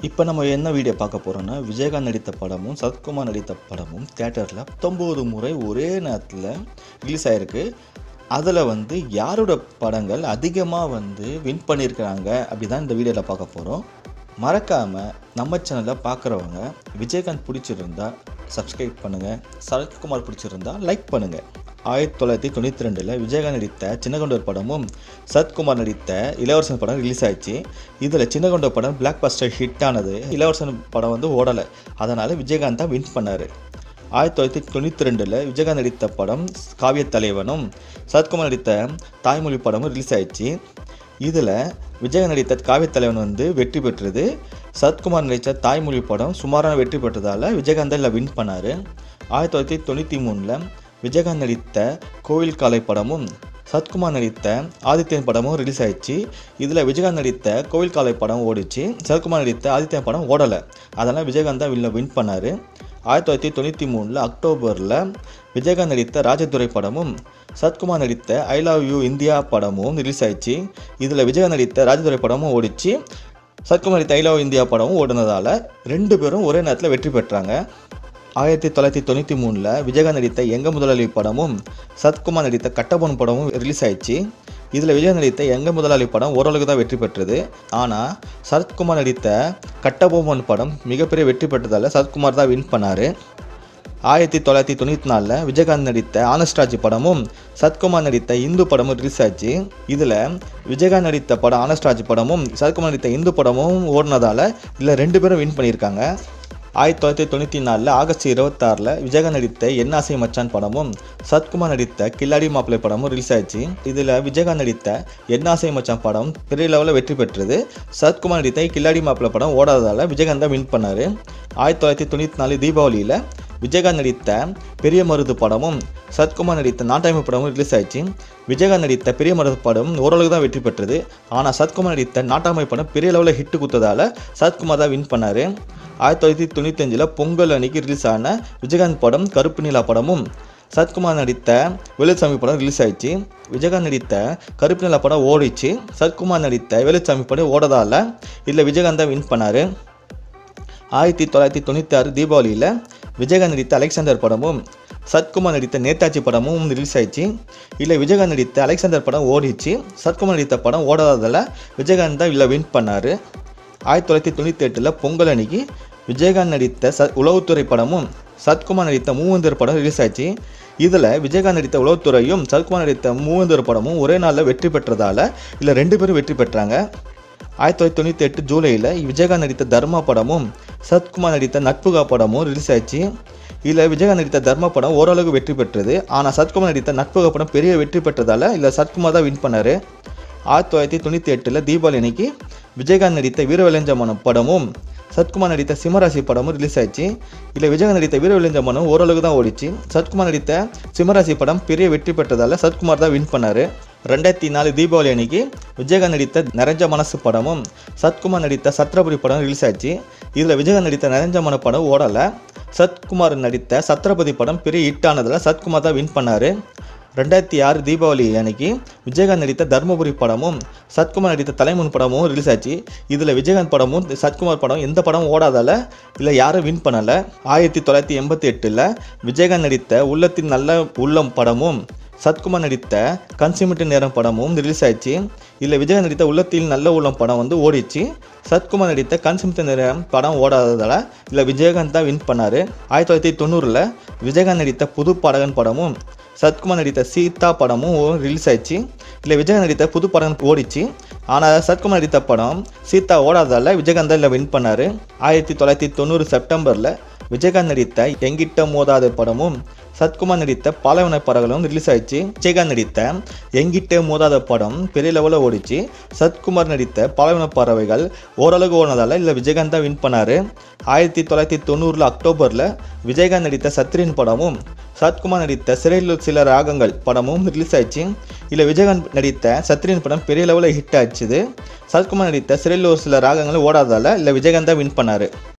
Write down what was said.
இப்போ நம்ம என்ன வீடியோ பார்க்க போகிறோம்னா விஜயகாந்த் நடித்த படமும் சரத்குமார் நடித்த படமும் தேட்டரில் பத்தொம்போது முறை ஒரே நேரத்தில் ரிலீஸ் ஆகிருக்கு அதில் வந்து யாரோட படங்கள் அதிகமாக வந்து வின் பண்ணியிருக்கிறாங்க அப்படி தான் இந்த வீடியோவில் பார்க்க போகிறோம் மறக்காமல் நம்ம சேனலில் பார்க்குறவங்க விஜயகாந்த் பிடிச்சிருந்தா சப்ஸ்கிரைப் பண்ணுங்கள் சரத்குமார் பிடிச்சிருந்தா லைக் பண்ணுங்கள் ஆயிரத்தி தொள்ளாயிரத்தி தொண்ணூற்றி ரெண்டில் விஜயகாந்த் நடித்த சின்னகொண்டர் படமும் சரத்குமார் நடித்த இளவரசன் படம் ரிலீஸ் ஆயிடுச்சு இதில் சின்னகொண்டர் படம் பிளாக் பஸ்டர் ஹிட் ஆனது இளவரசன் படம் வந்து ஓடலை அதனால் விஜயகாந்த் தான் வின் பண்ணார் ஆயிரத்தி தொள்ளாயிரத்தி தொண்ணூற்றி ரெண்டில் விஜயகாந்த் நடித்த படம் காவிய தலைவனும் சரத்குமார் நடித்த தாய்மொழி படமும் ரிலீஸ் ஆயிடுச்சு இதில் விஜயகாந்த் நடித்த காவிய தலைவன் வந்து வெற்றி பெற்றது சரத்குமார் நடித்த தாய்மொழி படம் சுமாரான வெற்றி பெற்றதால் விஜயகாந்த் இதில் வின் பண்ணார் ஆயிரத்தி தொள்ளாயிரத்தி தொண்ணூற்றி மூணில் விஜயகாந்த் நடித்த கோவில் காலை படமும் சத்குமார் நடித்த ஆதித்யன் படமும் ரிலீஸ் ஆயிடுச்சு இதில் விஜயகாந்த் நடித்த கோவில் காலை படம் ஓடிச்சு சரத்குமார் நடித்த ஆதித்யன் படம் ஓடலை அதனால் விஜயகாந்த் தான் வில்ல வின் பண்ணார் ஆயிரத்தி தொள்ளாயிரத்தி தொண்ணூற்றி மூணில் அக்டோபரில் விஜயகாந்த் நடித்த ராஜதுரை படமும் சத்குமார் நடித்த ஐ லவ் யூ இந்தியா படமும் ரிலீஸ் ஆயிடுச்சு இதில் விஜயகாந்த் நடித்த ராஜதுரை படமும் ஓடிச்சு சத்குமார் நடித்த ஐ லவ் இந்தியா படமும் ஓடுனதால் ரெண்டு பேரும் ஒரே நேரத்தில் வெற்றி பெற்றாங்க ஆயிரத்தி தொள்ளாயிரத்தி தொண்ணூற்றி மூணில் விஜயகாந்த் நடித்த எங்க முதலாளி படமும் சத்குமார் நடித்த கட்டபொன் படமும் ரிலீஸ் ஆயிடுச்சு இதில் விஜய் நடித்த எங்க முதலாளி படம் ஓரளவுக்கு தான் வெற்றி பெற்றது ஆனால் சரத்குமார் நடித்த கட்டபொம்மன் படம் மிகப்பெரிய வெற்றி பெற்றதால் சரத்குமார் தான் வின் பண்ணார் ஆயிரத்தி தொள்ளாயிரத்தி தொண்ணூற்றி நாலில் விஜயகாந்த் நடித்த ஆனஸ்ட்ராஜ் படமும் சத்குமார் நடித்த இந்து படமும் ரிலீஸ் ஆச்சு இதில் விஜயகாந்த் நடித்த படம் ஆனஸ்ட்ராஜ் படமும் சத்குமார் நடித்த இந்து படமும் ஓடினதால் இதில் ரெண்டு பேரும் வின் பண்ணியிருக்காங்க ஆயிரத்தி தொள்ளாயிரத்தி தொண்ணூற்றி நாலில் ஆகஸ்ட் இருபத்தாறில் விஜயகாந்த் நடித்த என்னாசை மச்சான் படமும் சத்குமார் நடித்த கில்லாடி மாப்பிள்ளை படமும் ரிலீஸ் ஆயிடுச்சு இதில் விஜயகாந்த் நடித்த என்னாசை மச்சான் படம் பெரிய லெவலில் வெற்றி பெற்றது சத்குமார் நடித்த கில்லாடி மாப்பிள்ளை படம் ஓடாததால் விஜயகாந்த் தான் வின் பண்ணார் ஆயிரத்தி தொள்ளாயிரத்தி தொண்ணூற்றி நாலு தீபாவளியில் விஜயகாந்த் நடித்த பெரிய மருது படமும் சத்குமார் நடித்த நாட்டாய்மை படமும் ரிலீஸ் ஆயிடுச்சு விஜயகாந்த் நடித்த பெரிய மருது படம் ஓரளவுக்கு தான் வெற்றி பெற்றது ஆனால் சத்குமார் நடித்த நாட்டாமை படம் பெரிய லெவலில் ஹிட்டு கொடுத்ததால் சத்குமார் தான் வின் பண்ணார் ஆயிரத்தி தொள்ளாயிரத்தி தொண்ணூத்தஞ்சில் பொங்கல் அன்னைக்கு ரிலீஸ் ஆன விஜயகாந்த் படம் கருப்பு நிலா படமும் சத்குமார் நடித்த வேலுசாமி படம் ரிலீஸ் ஆயிடுச்சு விஜயகாந்த் நடித்த கருப்பு நிலா படம் ஓடிச்சு சத்குமார் நடித்த வேலுசாமி படம் ஓடதால் இதில் விஜயகாந்த் தான் வின் பண்ணார் ஆயிரத்தி தொள்ளாயிரத்தி தொண்ணூற்றி ஆறு தீபாவளியில் விஜயகாந்த் நடித்த அலெக்சாண்டர் படமும் சத்குமார் நடித்த நேதாஜி படமும் ரிலீஸ் ஆயிடுச்சு இல்லை விஜயகாந்த் நடித்த அலெக்சாண்டர் படம் ஓடிச்சு சத்குமார் நடித்த படம் ஓடாததால் விஜயகாந்த் தான் இல்லை வின் பண்ணார் ஆயிரத்தி தொள்ளாயிரத்தி தொண்ணூற்றி எட்டில் பொங்கல் அன்னைக்கு விஜயகாந்த் நடித்த ச உளவுத்துறை படமும் சத்குமார் நடித்த மூவந்தர் படம் ரிலீஸ் ஆச்சு இதில் விஜயகாந்த் நடித்த உளவுத்துறையும் சத்குமார் நடித்த மூவந்தர் படமும் ஒரே நாளில் வெற்றி பெற்றதால் இதில் ரெண்டு பேரும் வெற்றி பெற்றாங்க ஆயிரத்தி தொள்ளாயிரத்தி தொண்ணூற்றி எட்டு ஜூலையில் விஜயகாந்த் நடித்த தர்மா படமும் சத்குமார் நடித்த நட்புகா படமும் ரிலீஸ் ஆச்சு இதில் விஜயகாந்த் நடித்த தர்மா படம் ஓரளவுக்கு வெற்றி பெற்றது ஆனால் சத்குமார் நடித்த நட்புகா படம் பெரிய வெற்றி பெற்றதால் இதில் சத்குமார் தான் வின் பண்ணார் ஆயிரத்தி தொள்ளாயிரத்தி தொண்ணூற்றி எட்டில் தீபாவளி அன்னைக்கு விஜயகாந்த் நடித்த வீரவிளைஞ்சமனம் படமும் சத்குமார் நடித்த சிம்மராசி படமும் ரிலீஸ் ஆச்சு இல்லை விஜயகாந்த் நடித்த வீரவிளைஞ்சமனம் ஓரளவுக்கு தான் ஓடிச்சு சத்குமார் நடித்த சிம்மராசி படம் பெரிய வெற்றி பெற்றதால் சத்குமார் தான் வின் பண்ணார் ரெண்டாயிரத்தி நாலு தீபாவளி அன்னைக்கு விஜயகாந்த் நடித்த நிறைஞ்ச மனசு படமும் சத்குமார் நடித்த சத்ரபதி படம் ரிலீஸ் ஆச்சு இதில் விஜயகாந்த் நடித்த நிறைஞ்ச மன படம் ஓடலை சத்குமார் நடித்த சத்ரபதி படம் பெரிய ஹிட் ஆனதில் சத்குமார் தான் வின் பண்ணார் ரெண்டாயிரத்தி ஆறு தீபாவளி அன்னைக்கு விஜயகாந்த் நடித்த தர்மபுரி படமும் சத்குமார் நடித்த தலைமுன் படமும் ரிலீஸ் ஆச்சு இதில் விஜயகாந்த் படமும் சத்குமார் படம் எந்த படமும் ஓடாதால இல்லை யாரும் வின் பண்ணலை ஆயிரத்தி தொள்ளாயிரத்தி எண்பத்தி எட்டில் விஜயகாந்த் நடித்த உள்ளத்தின் நல்ல உள்ளம் படமும் சத்குமார் நடித்த கன்சிமிட்டு நேரம் படமும் ரிலீஸ் ஆயிடுச்சு இதில் விஜயகாந்த் நடித்த உள்ளத்தில் நல்ல உள்ளம் படம் வந்து ஓடிச்சு சத்குமார் நடித்த கன்சிமிட்டு நேரம் படம் ஓடாததால் இதில் விஜயகாந்த் தான் வின் பண்ணார் ஆயிரத்தி தொள்ளாயிரத்தி தொண்ணூறில் விஜயகாந்த் நடித்த புது பாடகன் படமும் சத்குமார் நடித்த சீதா படமும் ரிலீஸ் ஆயிடுச்சு இல்லை விஜயகாந்த் நடித்த புது படம் ஓடிச்சு ஆனால் சத்குமார் நடித்த படம் சீதா ஓடாததால் விஜயகாந்த் இல்லை வின் பண்ணார் ஆயிரத்தி தொள்ளாயிரத்தி தொண்ணூறு செப்டம்பரில் விஜயகாந்த் நடித்த எங்கிட்ட மோதாத படமும் சத்குமார் நடித்த பாலைவன பறவைகளும் ரிலீஸ் ஆயிடுச்சு விஜயகாந்த் நடித்த எங்கிட்ட மோதாத படம் பெரிய லெவலில் ஓடிச்சு சத்குமார் நடித்த பாலைவன பறவைகள் ஓரளவுக்கு ஓடினதால் இல்லை விஜயகாந்த் தான் வின் பண்ணார் ஆயிரத்தி தொள்ளாயிரத்தி தொண்ணூறில் அக்டோபரில் விஜயகாந்த் நடித்த சத்ரின் படமும் சத்குமார் நடித்த சிறையில் சில ராகங்கள் படமும் ரிலீஸ் ஆயிடுச்சு இல்லை விஜயகாந்த் நடித்த சத்ரின் படம் பெரிய லெவலில் ஹிட் ஆச்சுது சத்குமார் நடித்த சிறையில் ஒரு சில ராகங்கள் ஓடாதால் இல்லை விஜயகாந்த் தான் வின் பண்ணார்